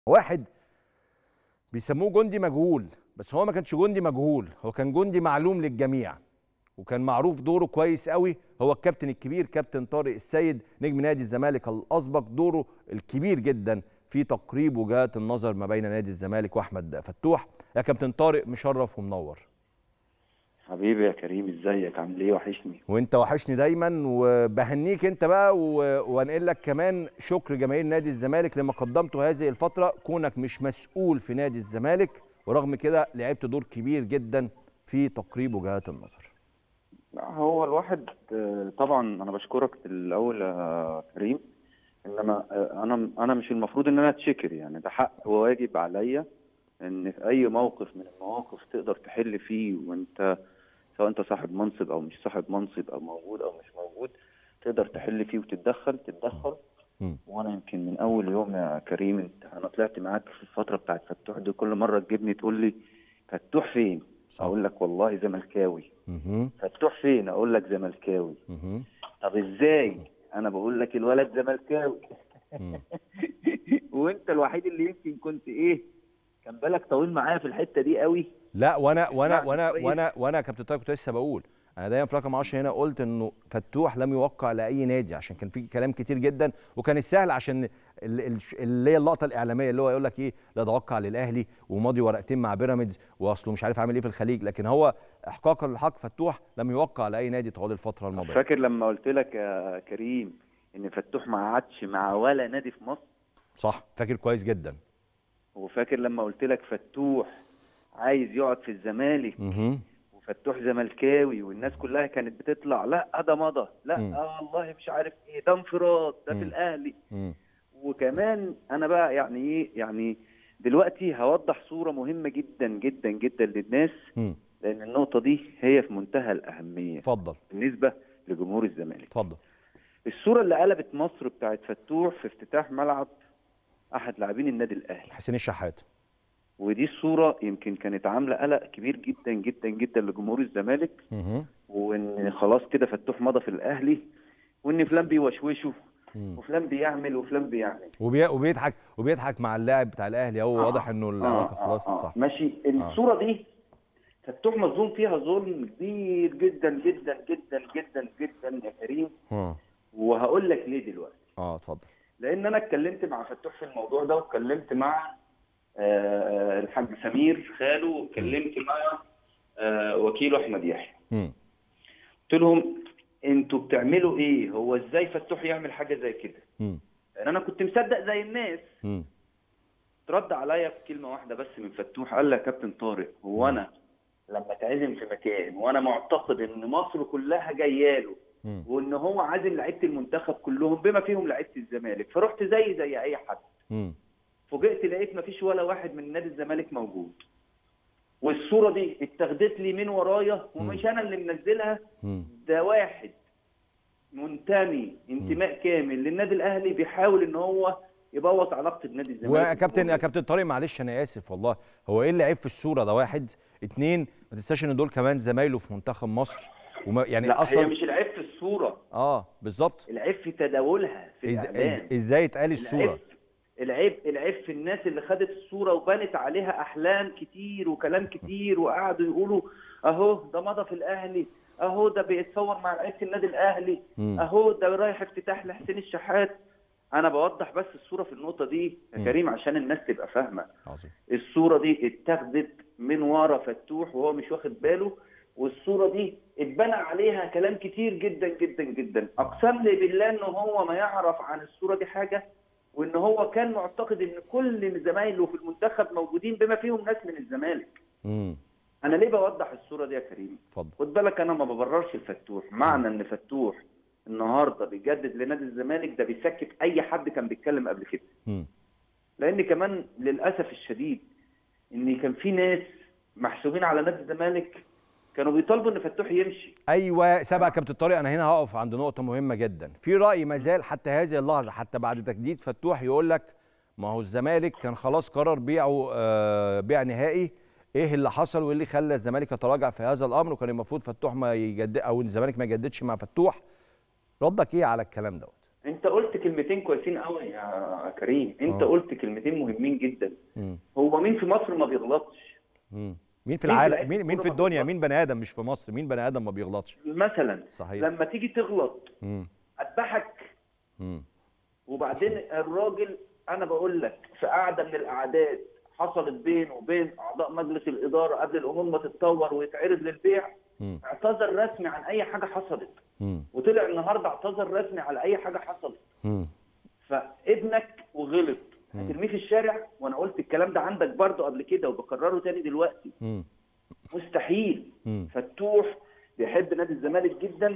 واحد بيسموه جندي مجهول بس هو ما كانش جندي مجهول هو كان جندي معلوم للجميع وكان معروف دوره كويس قوي هو الكابتن الكبير كابتن طارق السيد نجم نادي الزمالك الاسبق دوره الكبير جدا في تقريب وجهات النظر ما بين نادي الزمالك واحمد فتوح يا كابتن طارق مشرف ومنور حبيبي يا كريم ازيك عامل ايه وحشني وانت وحشني دايما وبهنيك انت بقى و- وانقل لك كمان شكر جماهير نادي الزمالك لما قدمته هذه الفتره كونك مش مسؤول في نادي الزمالك ورغم كده لعبت دور كبير جدا في تقريب وجهات النظر لا هو الواحد آه، طبعا انا بشكرك الاول يا كريم انما آه، انا انا مش المفروض ان انا اتشكر يعني ده حق وواجب عليا ان في اي موقف من المواقف تقدر تحل فيه وانت سواء انت صاحب منصب او مش صاحب منصب او موجود او مش موجود تقدر تحل فيه وتتدخل تتدخل مم. وانا يمكن من اول يوم يا كريم انت انا طلعت معاك في الفتره بتاعت فتوح دي كل مره تجيبني تقول لي فتوح فين؟ صح. اقول لك والله زملكاوي مهم. فتوح فين؟ اقول لك زملكاوي مهم. طب ازاي؟ انا بقول لك الولد زملكاوي مم. وانت الوحيد اللي يمكن كنت ايه؟ كان بالك طويل معايا في الحته دي قوي لا وانا وانا اسمعني وانا كويس. وانا وانا يا كابتن طارق كنت لسه بقول انا دايما في رقم 10 هنا قلت انه فتوح لم يوقع لاي نادي عشان كان في كلام كتير جدا وكان السهل عشان ال- ال- اللي هي اللقطه الاعلاميه اللي هو يقول لك ايه لا ده وقع للاهلي وماضي ورقتين مع بيراميدز واصله مش عارف عامل ايه في الخليج لكن هو احقاقا للحق فتوح لم يوقع لاي نادي طوال الفتره الماضيه فاكر لما قلت لك يا كريم ان فتوح ما قعدش مع ولا نادي في مصر صح فاكر كويس جدا وفاكر لما قلت لك فتوح عايز يقعد في الزمالك مهم. وفتوح زملكاوي والناس كلها كانت بتطلع لا ده مضى لا مم. آه والله مش عارف ايه ده انفراد ده مم. في الاهلي مم. وكمان انا بقى يعني ايه يعني دلوقتي هوضح صوره مهمه جدا جدا جدا للناس مم. لان النقطه دي هي في منتهى الاهميه اتفضل بالنسبه لجمهور الزمالك اتفضل الصوره اللي قلبت مصر بتاعت فتوح في افتتاح ملعب احد لاعبين النادي الاهلي حسين الشحات ودي الصوره يمكن كانت عامله قلق كبير جدا جدا جدا لجمهور الزمالك مهم. وان خلاص كده فتوح مضى في الاهلي وان فلان بيوشوشه مم. وفلان بيعمل وفلان بيعمل وبي... وبيضحك وبيضحك مع اللاعب بتاع الاهلي هو واضح انه العلاقه خلاص صح ماشي الصوره دي فتوح مظلوم فيها ظلم كبير جدا جدا جدا جدا جدا يا كريم اه وهقول لك ليه دلوقتي اه اتفضل لان انا اتكلمت مع فتوح في الموضوع ده واتكلمت مع آه، الحاج سمير خاله واتكلمت مع آه، وكيله احمد يحيى مم. قلت لهم انتوا بتعملوا ايه هو ازاي فتوح يعمل حاجه زي كده مم. لان انا كنت مصدق زي الناس مم. رد عليا بكلمه واحده بس من فتوح قال لي يا كابتن طارق هو انا لما اتعزم في مكان وانا معتقد ان مصر كلها جايه له مم. وان هو عازم لعيبه المنتخب كلهم بما فيهم لعيبه الزمالك فرحت زي زي اي حد مم. فوجئت لقيت مفيش ولا واحد من نادي الزمالك موجود والصوره دي اتاخدت لي من ورايا ومش انا اللي منزلها مم. ده واحد منتمي انتماء كامل للنادي الاهلي بيحاول ان هو يبوظ علاقه بنادي الزمالك ويا كابتن يا كابتن طارق معلش انا اسف والله هو ايه اللي عيب في الصوره ده واحد اتنين ما تنساش ان دول كمان زمايله في منتخب مصر وما يعني لا اصلا هي مش العيب في الصوره اه بالظبط العيب في تداولها في إز... الاعلام إز... ازاي اتقال الصوره العيب العيب العيب في الناس اللي خدت الصوره وبنت عليها احلام كتير وكلام كتير وقعدوا يقولوا اهو ده مضى في الاهلي اهو ده بيتصور مع لعيبه النادي الاهلي مم. اهو ده رايح افتتاح لحسين الشحات انا بوضح بس الصوره في النقطه دي يا مم. كريم عشان الناس تبقى فاهمه عظيم الصوره دي اتاخدت من ورا فتوح وهو مش واخد باله والصوره دي اتبنى عليها كلام كتير جدا جدا جدا اقسم لي بالله ان هو ما يعرف عن الصوره دي حاجه وان هو كان معتقد ان كل زمايله في المنتخب موجودين بما فيهم ناس من الزمالك امم انا ليه بوضح الصوره دي يا كريم اتفضل خد بالك انا ما ببررش الفتوح معنى ان فتوح النهارده بيجدد لنادي الزمالك ده بيسكت اي حد كان بيتكلم قبل كده امم لان كمان للاسف الشديد ان كان في ناس محسوبين على نادي الزمالك كانوا بيطالبوا ان فتوح يمشي ايوه سبق يا كابتن طارق انا هنا هقف عند نقطه مهمه جدا في راي ما زال حتى هذه اللحظه حتى بعد تجديد فتوح يقول لك ما هو الزمالك كان خلاص قرر بيعه آه بيع نهائي ايه اللي حصل وايه اللي خلى الزمالك يتراجع في هذا الامر وكان المفروض فتوح ما يجدد او الزمالك ما يجددش مع فتوح ردك ايه على الكلام دوت انت قلت كلمتين كويسين قوي يا كريم انت آه. قلت كلمتين مهمين جدا مم. هو مين في مصر ما بيغلطش مم. مين في مين في العالم لعيبة مين مين في الكورة ما الدنيا بيغلطش؟ مين بني ادم مش في مصر مين بني ادم ما بيغلطش مثلا صحيح لما تيجي تغلط مم. اذبحك مم. وبعدين الراجل انا بقول لك في قعده من القعدات حصلت بينه وبين اعضاء مجلس الاداره قبل الامور ما تتطور ويتعرض للبيع مم. اعتذر رسمي عن اي حاجه حصلت مم. وطلع النهارده اعتذر رسمي على اي حاجه حصلت مم. فابنك وغلط مم. هترميه في الشارع وانا قلت الكلام ده عندك برضه قبل كده وبكرره تاني دلوقتي مم. مستحيل مم. فتوح بيحب نادي الزمالك جدا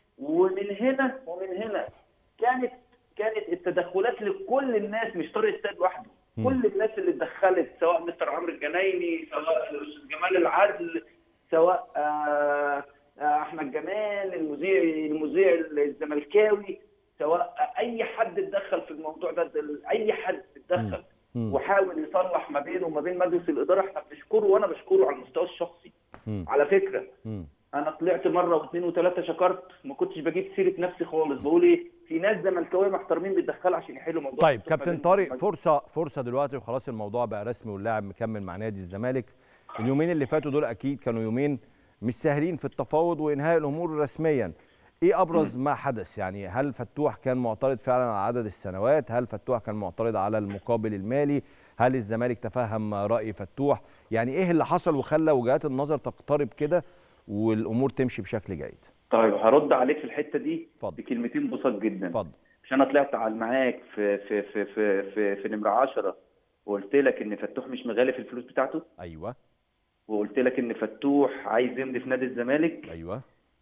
ومن هنا ومن هنا كانت كانت التدخلات لكل الناس مش طارق السيد لوحده مم. كل الناس اللي اتدخلت سواء مستر عمرو الجنايني سواء الاستاذ جمال العدل سواء آه، آه، احمد جمال المذيع المذيع الزملكاوي سواء اي حد اتدخل في الموضوع ده ده اي حد اتدخل مم. وحاول يصلح ما بينه وما بين مجلس الاداره احنا بنشكره وانا بشكره على المستوى الشخصي مم. على فكره مم. انا طلعت مره واثنين وثلاثه شكرت ما كنتش بجيب سيره نفسي خالص بقول ايه في ناس زملكاويه محترمين بيتدخلوا عشان يحلوا موضوع طيب الثقة كابتن بين طارق المجلس. فرصه فرصه دلوقتي وخلاص الموضوع بقى رسمي واللاعب مكمل مع نادي الزمالك اليومين اللي فاتوا دول اكيد كانوا يومين مش سهلين في التفاوض وانهاء الامور رسميا ايه ابرز ما حدث يعني هل فتوح كان معترض فعلا على عدد السنوات هل فتوح كان معترض على المقابل المالي هل الزمالك تفهم راي فتوح يعني ايه اللي حصل وخلى وجهات النظر تقترب كده والامور تمشي بشكل جيد طيب هرد عليك في الحته دي اتفضل. بكلمتين بسيط جدا اتفضل مش انا طلعت على معاك في في في في في, في نمره 10 وقلت لك ان فتوح مش مغالي في الفلوس بتاعته ايوه وقلت لك ان فتوح عايز يمضي في نادي الزمالك ايوه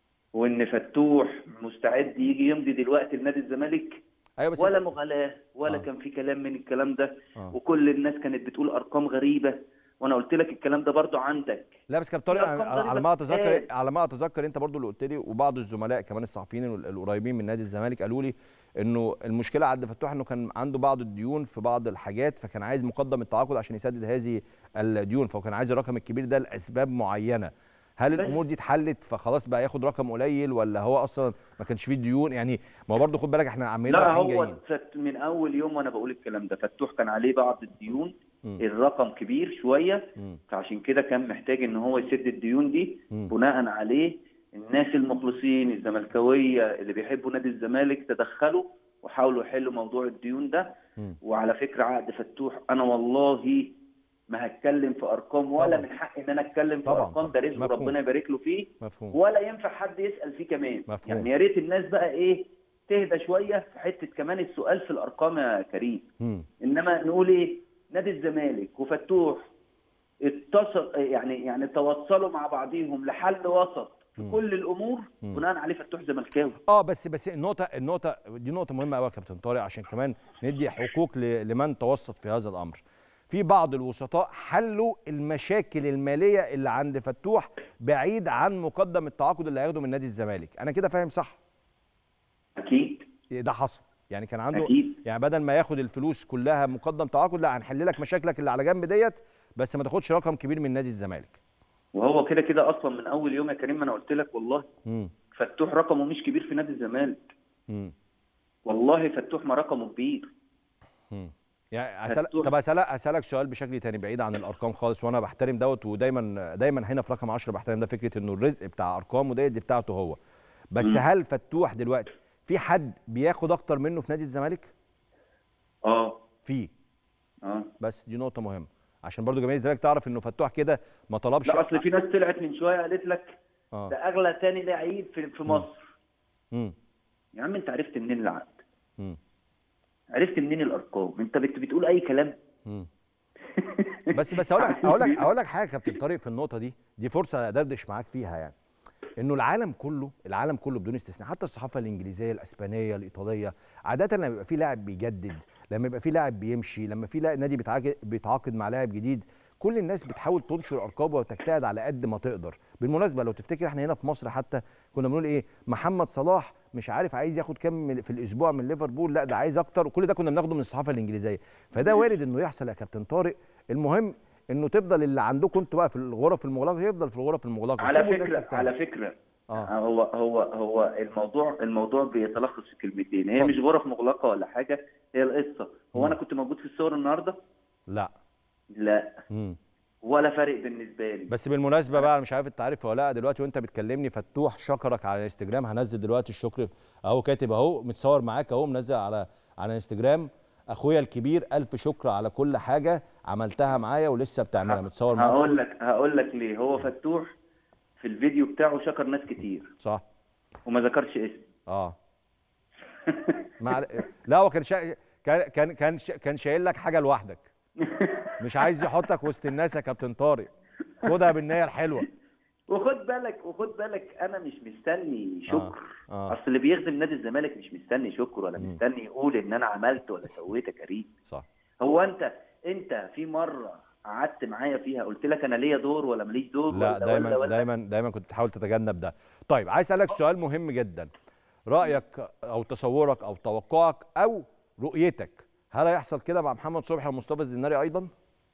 وان فتوح مستعد يجي يمضي دلوقتي لنادي الزمالك ايوه بس ولا مغالاه ولا آه. كان في كلام من الكلام ده آه. وكل الناس كانت بتقول ارقام غريبه وانا قلت لك الكلام ده برضو عندك لا بس كابتن طارق لا، أرقام على على غريبة ما اتذكر تتقال. على ما اتذكر انت برضو اللي قلت لي وبعض الزملاء كمان الصحفيين ال- القريبين من نادي الزمالك قالوا لي انه المشكله عند فتوح انه كان عنده بعض الديون في بعض الحاجات فكان عايز مقدم التعاقد عشان يسدد هذه الديون فهو كان عايز الرقم الكبير ده لاسباب معينه هل بس. الامور دي اتحلت فخلاص بقى ياخد رقم قليل ولا هو اصلا ما كانش فيه ديون يعني ما هو برضه خد بالك احنا عمالين لا رايحين هو جايين فت- من اول يوم وانا بقول الكلام ده فتوح كان عليه بعض الديون مم. الرقم كبير شويه مم. فعشان كده كان محتاج ان هو يسد الديون دي مم. بناء عليه الناس المخلصين الزملكاويه اللي بيحبوا نادي الزمالك تدخلوا وحاولوا يحلوا موضوع الديون ده مم. وعلى فكره عقد فتوح انا والله ما هتكلم في ارقام ولا طبعا. من حقي ان انا اتكلم في طبعا، ارقام ده رزق مفهوم. ربنا يبارك له فيه مفهوم ولا ينفع حد يسال فيه كمان مفهوم. يعني يا ريت الناس بقى ايه تهدى شويه في حته كمان السؤال في الارقام يا كريم مم. انما نقول ايه نادي الزمالك وفتوح اتصل يعني يعني توصلوا مع بعضيهم لحل وسط في مم. كل الامور مم. بناء عليه فتوح زملكاوي اه بس بس النقطة النقطة دي نقطة مهمة قوي يا كابتن طارق عشان كمان ندي حقوق ل- لمن توسط في هذا الأمر. في بعض الوسطاء حلوا المشاكل المالية اللي عند فتوح بعيد عن مقدم التعاقد اللي هياخده من نادي الزمالك، أنا كده فاهم صح؟ اكيد ده حصل، يعني كان عنده اكيد يعني بدل ما ياخد الفلوس كلها مقدم تعاقد لا هنحل لك مشاكلك اللي على جنب ديت بس ما تاخدش رقم كبير من نادي الزمالك. وهو كده كده اصلا من اول يوم يا كريم ما انا قلت لك والله امم فتوح رقمه مش كبير في نادي الزمالك امم والله فتوح ما رقمه كبير مم. يعني أسأل... هتروح- طب اسالك اسالك سؤال بشكل تاني بعيد عن الارقام خالص وانا بحترم دوت ودايما دايما هنا في رقم 10 بحترم ده فكره انه الرزق بتاع ارقامه ديت دي بتاعته هو بس مم. هل فتوح دلوقتي في حد بياخد اكتر منه في نادي الزمالك؟ اه في اه بس دي نقطه مهمه عشان برضو جماهير الزمالك تعرف انه فتوح كده ما طلبش لا اصل في ناس طلعت من شويه قالت لك اه ده اغلى تاني لعيب في في مصر مم. يا عم انت عرفت منين العقد مم. عرفت منين الارقام انت بت- بتقول اي كلام مم. بس بس اقول لك اقول لك اقول لك حاجه يا كابتن طارق في النقطه دي دي فرصه ادردش معاك فيها يعني انه العالم كله العالم كله بدون استثناء حتى الصحافه الانجليزيه الاسبانيه الايطاليه عاده لما يبقى في لاعب بيجدد لما يبقى في لاعب بيمشي لما في لاعب نادي بيتعاقد بيتعاقد مع لاعب جديد كل الناس بتحاول تنشر ارقامها وتجتهد على قد ما تقدر بالمناسبه لو تفتكر احنا هنا في مصر حتى كنا بنقول ايه محمد صلاح مش عارف عايز ياخد كام من- في الاسبوع من ليفربول لا ده عايز اكتر وكل ده كنا بناخده من الصحافه الانجليزيه فده وارد انه يحصل يا كابتن طارق المهم انه تفضل اللي عندكم انتوا بقى في الغرف المغلقه يفضل في الغرف المغلقه على سيبوا الناس فكره تجتهد. على فكره اه هو هو هو الموضوع الموضوع بيتلخص في كلمتين هي اتفضل. مش غرف مغلقه ولا حاجه هي القصه هو مم. انا كنت موجود في الصور النهارده لا لا مم. ولا فارق بالنسبه لي بس بالمناسبه بقى أنا مش عارف انت عارف ولا لا دلوقتي وانت بتكلمني فتوح شكرك على الانستجرام هنزل دلوقتي الشكر اهو كاتب اهو متصور معاك اهو منزل على على الانستجرام اخويا الكبير الف شكر على كل حاجه عملتها معايا ولسه بتعملها متصور معاك هقول لك هقول لك ليه هو فتوح في الفيديو بتاعه شكر ناس كتير صح وما ذكرش اسم اه مع... لا هو كان شا... كان كان كان شا... كان شايل لك حاجه لوحدك مش عايز يحطك وسط الناس يا كابتن طارق خدها بالنيه الحلوه وخد بالك وخد بالك انا مش مستني شكر آه. اصل اللي بيخدم نادي الزمالك مش مستني شكر ولا مم. مستني يقول ان انا عملت ولا سويت يا كريم صح هو انت انت في مره قعدت معايا فيها قلت لك انا ليا دور ولا ماليش دور لا ولا دايما ولا ولا دايما دايما كنت تحاول تتجنب ده طيب عايز اسالك سؤال مهم جدا رايك او تصورك او توقعك او رؤيتك هل هيحصل كده مع محمد صبحي ومصطفى الزناري ايضا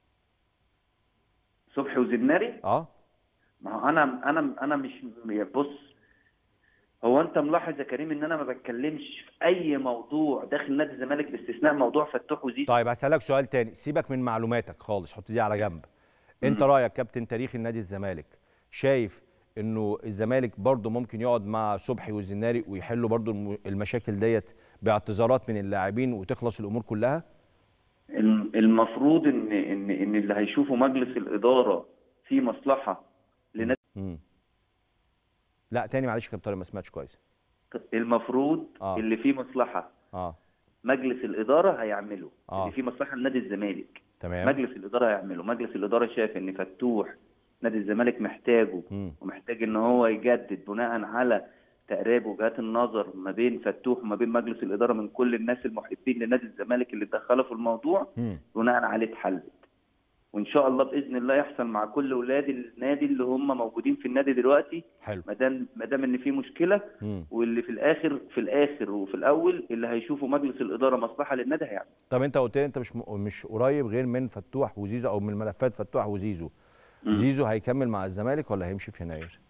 صبحي وزناري اه ما هو انا انا انا مش بص هو انت ملاحظ يا كريم ان انا ما بتكلمش في اي موضوع داخل نادي الزمالك باستثناء موضوع فتوح وزيزو طيب هسالك سؤال تاني سيبك من معلوماتك خالص حط دي على جنب انت مم. رايك كابتن تاريخي نادي الزمالك شايف انه الزمالك برضه ممكن يقعد مع صبحي والزناري ويحلوا برضه الم- المشاكل ديت باعتذارات من اللاعبين وتخلص الامور كلها الم- المفروض ان ان ان اللي هيشوفه مجلس الاداره في مصلحه لنادي مم. لا تاني معلش يا كابتن طارق ما سمعتش كويس المفروض آه. اللي فيه مصلحه اه مجلس الاداره هيعمله آه. اللي فيه مصلحه لنادي الزمالك تمام مجلس الاداره هيعمله مجلس الاداره شايف ان فتوح نادي الزمالك محتاجه مم. ومحتاج ان هو يجدد بناء على تقريب وجهات النظر ما بين فتوح وما بين مجلس الاداره من كل الناس المحبين لنادي الزمالك اللي دخلوا في الموضوع مم. بناء عليه اتحلت وان شاء الله باذن الله يحصل مع كل اولاد النادي اللي هم موجودين في النادي دلوقتي حلو ما دام ما دام ان في مشكله مم. واللي في الاخر في الاخر وفي الاول اللي هيشوفوا مجلس الاداره مصلحه للنادي هيعمل طب انت قلت لي انت مش م... مش قريب غير من فتوح وزيزو او من ملفات فتوح وزيزو مم. زيزو هيكمل مع الزمالك ولا هيمشي في يناير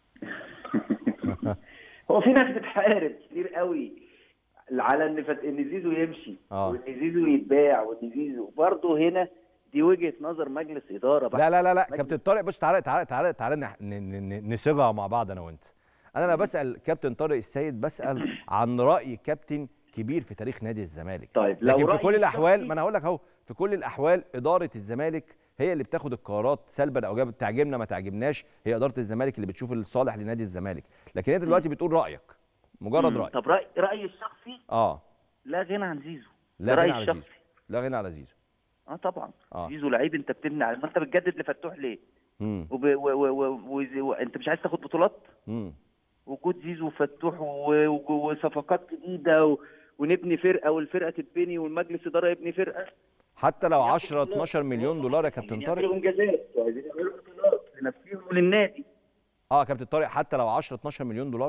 هو في ناس بتحارب كتير قوي على ان فت... ان زيزو يمشي آه. وان زيزو يتباع وان زيزو برضه هنا دي وجهه نظر مجلس اداره بقى لا لا لا لا مجلس- كابتن طارق بص تعالى تعالى تعالى تعالى نح- ن- ن- ن- نصيغها مع بعض انا وانت انا لا بسال كابتن طارق السيد بسال عن راي كابتن كبير في تاريخ نادي الزمالك طيب لو لكن في رأيي كل الاحوال الشخصي- ما انا هقول لك اهو في كل الاحوال اداره الزمالك هي اللي بتاخد القرارات سلبا او ايجابا تعجبنا ما تعجبناش هي اداره الزمالك اللي بتشوف الصالح لنادي الزمالك لكن انت دلوقتي بتقول رايك مجرد مم. راي طب راي رايي الشخصي اه لا غنى عن زيزو لا ده غنى رايي على زيزو الشخصي لا غنى على زيزو اه طبعا اه زيزو لعيب انت بتبني عليه ما انت بتجدد لفتوح ليه امم وب... و... و... و... وزي- و... انت مش عايز تاخد بطولات امم وجود زيزو وفتوح و... و... وصفقات جديده و... ونبني فرقه والفرقه تتبني والمجلس اداره يبني فرقه حتى لو ياخد 10 بطولات. 12 مليون دولار يا كابتن عايزين طارق يعملوا انجازات وعايزين يعملوا بطولات لنفسهم وللنادي اه كابتن طارق حتى لو 10 12 مليون دولار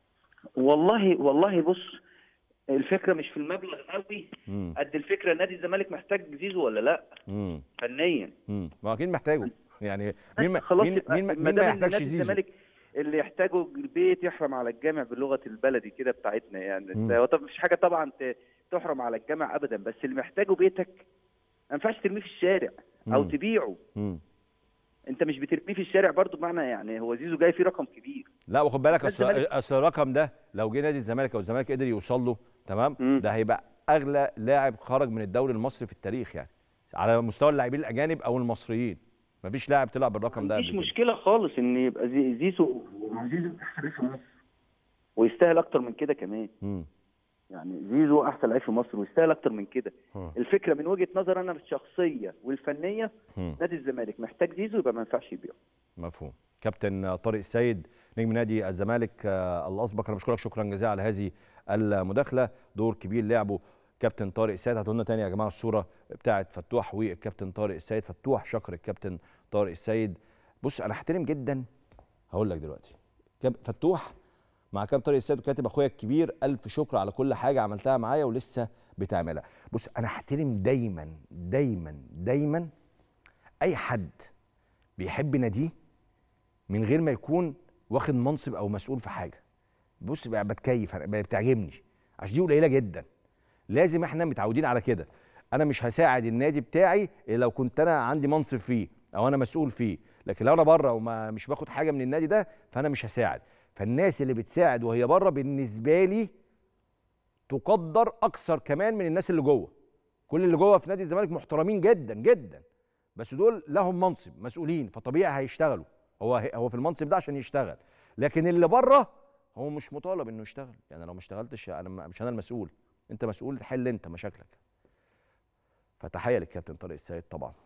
والله والله بص الفكره مش في المبلغ قوي امم قد الفكره نادي الزمالك محتاج زيزو ولا لا امم فنيا امم ما اكيد محتاجه يعني مين ما خلاص مين يبقى مين, ما- ما مين ما دام إن يحتاجش نادي زيزو الزمالك اللي يحتاجه البيت يحرم على الجامع باللغه البلدي كده بتاعتنا يعني مم. هو طب مش حاجه طبعا ت- تحرم على الجامع ابدا بس اللي محتاجه بيتك ما ينفعش ترميه في الشارع او مم. تبيعه امم انت مش بترميه في الشارع برضو بمعنى يعني هو زيزو جاي فيه رقم كبير لا وخد بالك نادي اصل الزمالك- اصل الرقم ده لو جه نادي الزمالك او الزمالك قدر يوصل له تمام مم. ده هيبقى اغلى لاعب خرج من الدوري المصري في التاريخ يعني على مستوى اللاعبين الاجانب او المصريين مفيش لاعب طلع بالرقم ده مفيش قبل كده. مشكله خالص ان يبقى زي- زيزو زيزو احسن لعيب في مصر ويستاهل اكتر من كده كمان مم. يعني زيزو احسن لعيب في مصر ويستاهل اكتر من كده مم. الفكره من وجهه نظر انا الشخصيه والفنيه مم. نادي الزمالك محتاج زيزو يبقى ما ينفعش يبيعه مفهوم كابتن طارق السيد نجم نادي الزمالك آه، الاسبق انا بشكرك شكرا جزيلا على هذه المداخله دور كبير لعبه كابتن طارق السيد هاتوا لنا تاني يا جماعه الصوره بتاعه فتوح والكابتن طارق السيد فتوح شكر الكابتن طارق السيد بص انا احترم جدا هقول لك دلوقتي كاب- فتوح مع كابتن طارق السيد وكاتب اخويا الكبير الف شكر على كل حاجه عملتها معايا ولسه بتعملها بص انا احترم دايما دايما دايما اي حد بيحب ناديه من غير ما يكون واخد منصب او مسؤول في حاجه بص بقى بتكيف أنا- بقى بتعجبني عشان دي قليله جدا لازم احنا متعودين على كده انا مش هساعد النادي بتاعي إلا لو كنت انا عندي منصب فيه او انا مسؤول فيه لكن لو انا بره وما مش باخد حاجه من النادي ده فانا مش هساعد فالناس اللي بتساعد وهي بره بالنسبه لي تقدر اكثر كمان من الناس اللي جوه كل اللي جوه في نادي الزمالك محترمين جدا جدا بس دول لهم منصب مسؤولين فطبيعي هيشتغلوا هو هو في المنصب ده عشان يشتغل لكن اللي بره هو مش مطالب انه يشتغل يعني لو ما اشتغلتش انا م- مش انا المسؤول انت مسؤول تحل انت مشاكلك فتحيه للكابتن طارق السيد طبعا